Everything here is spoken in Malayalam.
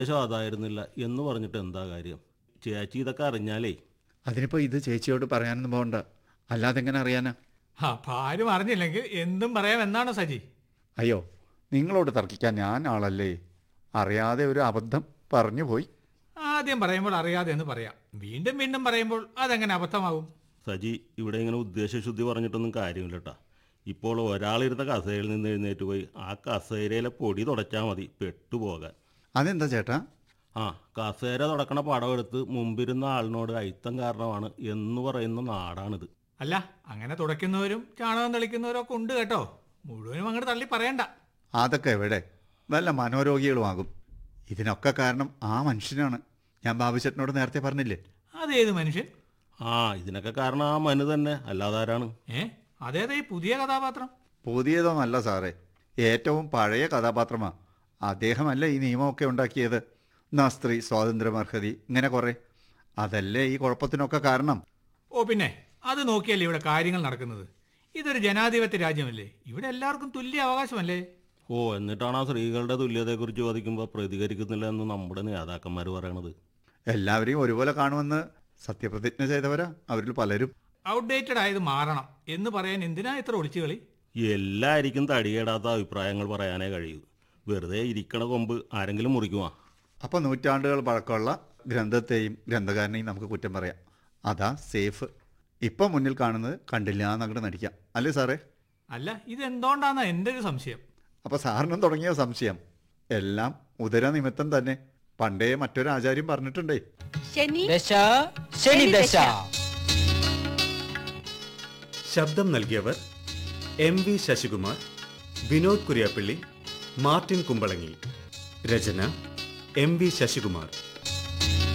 ഉദ്ദേശം അതായിരുന്നില്ല എന്ന് പറഞ്ഞിട്ട് എന്താ കാര്യം ചേച്ചി ഇതൊക്കെ അറിഞ്ഞാലേ അതിനിപ്പോൾ ഇത് ചേച്ചിയോട് പറയാനൊന്നും പോകണ്ട അല്ലാതെ എങ്ങനെ അറിയാനാ ആ ഭാര്യ അറിഞ്ഞില്ലെങ്കിൽ എന്തും പറയാം എന്നാണ് സജി അയ്യോ നിങ്ങളോട് തർക്കിക്കാൻ ഞാൻ ആളല്ലേ അറിയാതെ ഒരു അബദ്ധം പറഞ്ഞു പോയി ആദ്യം പറയുമ്പോൾ അറിയാതെ എന്ന് പറയാം വീണ്ടും വീണ്ടും പറയുമ്പോൾ അതെങ്ങനെ അബദ്ധമാകും സജി ഇവിടെ ഇങ്ങനെ ഉദ്ദേശശുദ്ധി പറഞ്ഞിട്ടൊന്നും കാര്യമില്ല കേട്ടാ ഇപ്പോൾ ഒരാളിരുന്ന കസേരയിൽ നിന്ന് എഴുന്നേറ്റ് പോയി ആ കസേരയിലെ പൊടി തുടച്ചാൽ മതി പെട്ടുപോകാൻ അതെന്താ ചേട്ടാ ആ കസേര തുടക്കണ പടം എടുത്ത് മുമ്പിരുന്ന ആളിനോട് അയിത്തം കാരണമാണ് എന്ന് പറയുന്ന നാടാണിത് അല്ല അങ്ങനെ തുടയ്ക്കുന്നവരും ചാണകം തെളിക്കുന്നവരും ഒക്കെ ഉണ്ട് കേട്ടോ മുഴുവനും അങ്ങോട്ട് തള്ളി പറയണ്ട അതൊക്കെ എവിടെ വല്ല മനോരോഗികളുമാകും ഇതിനൊക്കെ കാരണം ആ മനുഷ്യനാണ് ഞാൻ ബാബുചേട്ടനോട് നേരത്തെ പറഞ്ഞില്ലേ അതേത് മനുഷ്യൻ ആ ഇതിനൊക്കെ കാരണം ആ മനു തന്നെ അല്ലാതെ ആരാണ് ഏ അതേതാ ഈ പുതിയ കഥാപാത്രം പുതിയതൊന്നല്ല സാറേ ഏറ്റവും പഴയ കഥാപാത്രമാണ് അദ്ദേഹമല്ല ഈ നിയമമൊക്കെ ഉണ്ടാക്കിയത് എന്നാ സ്ത്രീ സ്വാതന്ത്ര്യമർഹതി ഇങ്ങനെ കുറേ അതല്ലേ ഈ കുഴപ്പത്തിനൊക്കെ കാരണം ഓ പിന്നെ അത് നോക്കിയല്ലേ ഇവിടെ കാര്യങ്ങൾ നടക്കുന്നത് ഇതൊരു ജനാധിപത്യ രാജ്യമല്ലേ ഇവിടെ എല്ലാവർക്കും തുല്യ അവകാശമല്ലേ ഓ എന്നിട്ടാണ് ആ സ്ത്രീകളുടെ തുല്യതയെക്കുറിച്ച് ചോദിക്കുമ്പോൾ പ്രതികരിക്കുന്നില്ല എന്ന് നമ്മുടെ നേതാക്കന്മാർ പറയണത് എല്ലാവരെയും ഒരുപോലെ കാണുമെന്ന് സത്യപ്രതിജ്ഞ ചെയ്തവരാ അവരിൽ പലരും ഔട്ട്ഡേറ്റഡ് ആയത് മാറണം എന്ന് പറയാൻ എന്തിനാ ഇത്ര ഒളിച്ചുകളി എല്ലായിരിക്കും തടിയേടാത്ത അഭിപ്രായങ്ങൾ പറയാനേ കഴിയൂ വെറുതെ ഇരിക്കണ കൊമ്പ് ആരെങ്കിലും മുറിക്കുവാ അപ്പോൾ നൂറ്റാണ്ടുകൾ പഴക്കമുള്ള ഗ്രന്ഥത്തെയും ഗ്രന്ഥകാരനെയും നമുക്ക് കുറ്റം പറയാം അതാ സേഫ് ഇപ്പം മുന്നിൽ കാണുന്നത് കണ്ടില്ല എന്നങ്ങോട്ട് നടിക്കാം അല്ലേ സാറേ അല്ല ഇതെന്തുകൊണ്ടാന്നാ എൻ്റെ ഒരു സംശയം അപ്പോൾ സാറിനും തുടങ്ങിയ സംശയം എല്ലാം ഉദരനിമിത്തം തന്നെ പണ്ടേ മറ്റൊരു ആചാര്യം പറഞ്ഞിട്ടുണ്ടേ ശനി ദശ ശനി ദശ ശബ്ദം നൽകിയവർ M V Sasikumar Vinod Kuriappally Martin Kumbalangi രചന എം വി ശശികുമാർ